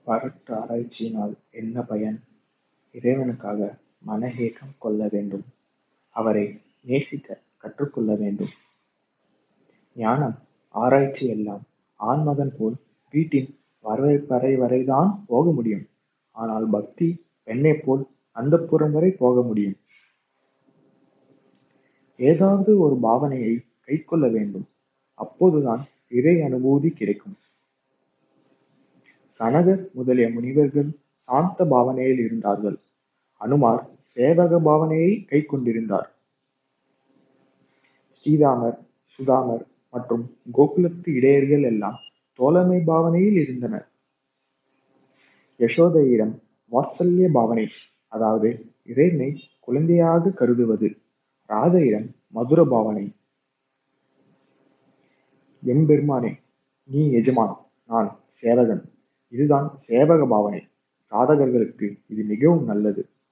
பரட்ட ஆராய்ச்சியினால் என்ன பயன் இறைவனுக்காக மன ஏக்கம் கொள்ள வேண்டும் அவரை நேசிக்க கற்றுக்கொள்ள வேண்டும் ஞானம் ஆராய்ச்சி எல்லாம் ஆண்மகன் போல் வீட்டின் வரவேற்பறை வரைதான் போக முடியும் ஆனால் பக்தி பெண்ணைப் போல் அந்தப்புறம் வரை போக முடியும் ஏதாவது ஒரு பாவனையை கைக்கொள்ள வேண்டும் அப்போதுதான் இறை அனுபூதி கிடைக்கும் கனகர் முதலிய முனிவர்கள் சாந்த பாவனையில் இருந்தார்கள் அனுமார் சேவக பாவனையை கை கொண்டிருந்தார் ஸ்ரீராமர் சுதாமர் மற்றும் கோகுலத்து இடையர்கள் எல்லாம் தோழமை பாவனையில் இருந்தனர் யசோதையிடம் வாத்சல்ய பாவனை அதாவது இறைவனை குழந்தையாக கருதுவது ராதையிடம் மதுர பாவனை எம்பெருமானே நீ எஜமான் நான் சேவகன் இதுதான் சேவக பாவனை சாதகர்களுக்கு இது மிகவும் நல்லது